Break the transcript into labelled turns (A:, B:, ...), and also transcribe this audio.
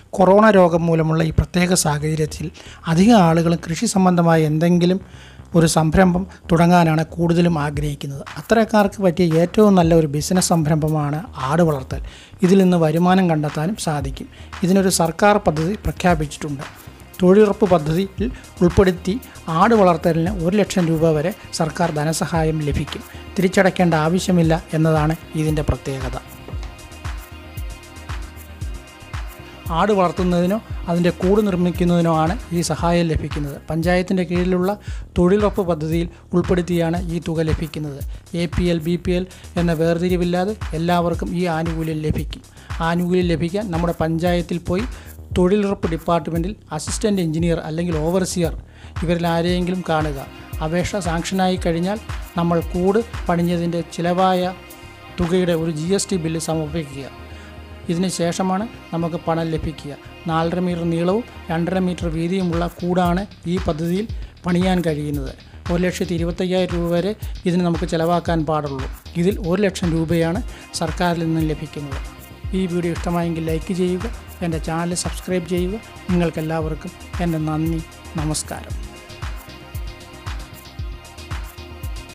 A: corona രോഗം മൂലമുള്ള ഈ പ്രത്യേക സാഹചര്യത്തിൽ അധികം ആളുകളും കൃഷി സംബന്ധമായ എന്തെങ്കിലും ഒരു സംരംഭം തുടങ്ങാനാണ് കൂടുതലും ആഗ്രഹിക്കുന്നത് അത്തരക്കാർക്ക് പറ്റിയ ഏറ്റവും നല്ല ഒരു ബിസിനസ് സംരംഭമാണ് ആട് വളർത്തൽ ഇതിൽ നിന്ന് വരുമാനം കണ്ടെത്താനും സാധിക്കും ഇതിനൊരു സർക്കാർ പദ്ധതി പ്രഖ്യാപിച്ചിട്ടുണ്ട് തൊഴിലുറപ്പ് പദ്ധതിയിൽ ഉൾപ്പെടുത്തി ആട് വളർത്തലിന് ഒരു ലക്ഷം രൂപ വരെ സർക്കാർ ധനസഹായം ലഭിക്കും തിരിച്ചടയ്ക്കേണ്ട ആവശ്യമില്ല എന്നതാണ് ഇതിൻ്റെ പ്രത്യേകത ആട് വളർത്തുന്നതിനോ അതിൻ്റെ കൂട് നിർമ്മിക്കുന്നതിനോ ആണ് ഈ സഹായം ലഭിക്കുന്നത് പഞ്ചായത്തിൻ്റെ കീഴിലുള്ള തൊഴിലുറപ്പ് പദ്ധതിയിൽ ഉൾപ്പെടുത്തിയാണ് ഈ തുക ലഭിക്കുന്നത് A P L B P L എന്ന വേർതിരിവില്ലാതെ എല്ലാവർക്കും ഈ ആനുകൂല്യം ലഭിക്കും ആനുകൂല്യം ലഭിക്കാൻ നമ്മുടെ പഞ്ചായത്തിൽ പോയി തൊഴിലുറപ്പ് ഡിപ്പാർട്ട്മെൻറ്റിൽ അസിസ്റ്റൻ്റ് എഞ്ചിനീയർ അല്ലെങ്കിൽ ഓവർസിയർ ഇവരിൽ ആരെയെങ്കിലും കാണുക അപേക്ഷ സാങ്ഷനായി കഴിഞ്ഞാൽ നമ്മൾ കൂട് പണിഞ്ഞതിൻ്റെ ചിലവായ തുകയുടെ ഒരു ജി എസ് ടി ബില്ല് സമർപ്പിക്കുക ഇതിന് ശേഷമാണ് നമുക്ക് പണം ലഭിക്കുക നാലര മീറ്റർ നീളവും രണ്ടര മീറ്റർ വീതിയുമുള്ള കൂടാണ് ഈ പദ്ധതിയിൽ പണിയാൻ കഴിയുന്നത് ഒരു ലക്ഷത്തി ഇരുപത്തയ്യായിരം രൂപ വരെ ഇതിന് നമുക്ക് ചിലവാക്കാൻ പാടുള്ളൂ ഇതിൽ ഒരു ലക്ഷം രൂപയാണ് സർക്കാരിൽ നിന്നും ലഭിക്കുന്നത് ഈ വീഡിയോ ഇഷ്ടമായെങ്കിൽ ലൈക്ക് ചെയ്യുക എൻ്റെ ചാനൽ സബ്സ്ക്രൈബ് ചെയ്യുക നിങ്ങൾക്കെല്ലാവർക്കും എൻ്റെ നന്ദി നമസ്കാരം